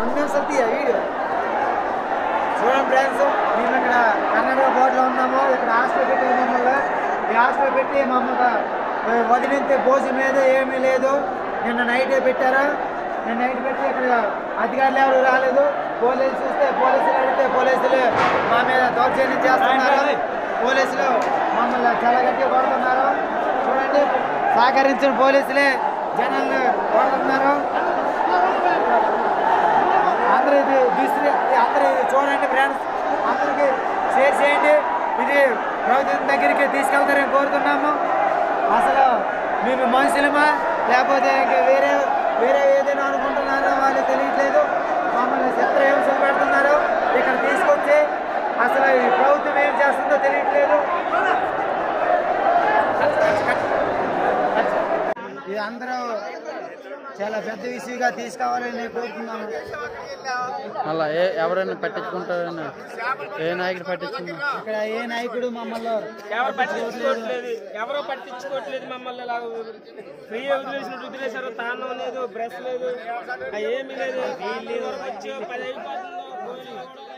రెండు నిమిషాలు తీయ వీడియో చూడండి ఫ్రెండ్స్ మేము ఇక్కడ కర్ణాటక బోర్డులో ఉన్నాము ఇక్కడ హాస్టల్ పెట్టి మమ్మల్ని ఈ హాస్టల్ పెట్టి మమ్మల్ని వదిలితే భోజనం లేదు ఏమీ లేదు నిన్న నైటే పెట్టారా నిన్న నైట్ పెట్టి ఇక్కడ అధికారులు ఎవరు రాలేదు పోలీసులు చూస్తే పోలీసులు అడిగితే పోలీసులు మా మీద దౌర్జన్యం చేస్తున్నారు పోలీసులు మమ్మల్ని చాలా గట్టిగా కొడుతున్నారు చూడండి సహకరించిన పోలీసులే జనాలను కొడుతున్నారు అందరూ ఇది దృష్టి అందరూ ఇది చూడండి ఫ్రెండ్స్ అందరికి షేర్ చేయండి ఇది ప్రభుత్వం దగ్గరికి తీసుకెళ్తారని కోరుతున్నాము అసలు మేము మనుషులమా లేకపోతే ఇంకా వేరే వేరే ఏదైనా అనుకుంటున్నారో వాళ్ళు తెలియట్లేదు మమ్మల్ని చిత్రహింసలు పెడుతున్నారు ఇక్కడ తీసుకొచ్చి అసలు ఈ ప్రభుత్వం ఏం చేస్తుందో తెలియట్లేదు ఇది అందరూ చాలా పెద్ద ఇష్యూగా తీసుకోవాలని నేను కోరుతున్నాను మళ్ళా ఏ ఎవరైనా పట్టించుకుంటారని ఏ నాయకుడు పట్టించుకున్నా ఇక్కడ ఏ నాయకుడు మమ్మల్ని ఎవరు పట్టించుకోవట్లేదు ఎవరో పట్టించుకోవట్లేదు మమ్మల్ని ఇలా ఫ్రీ వదిలేసినట్టు వదిలేశారు తానం లేదు బ్రష్ లేదు ఆ ఏమీ లేదు వీళ్ళు వచ్చి పది అయిపోతుందో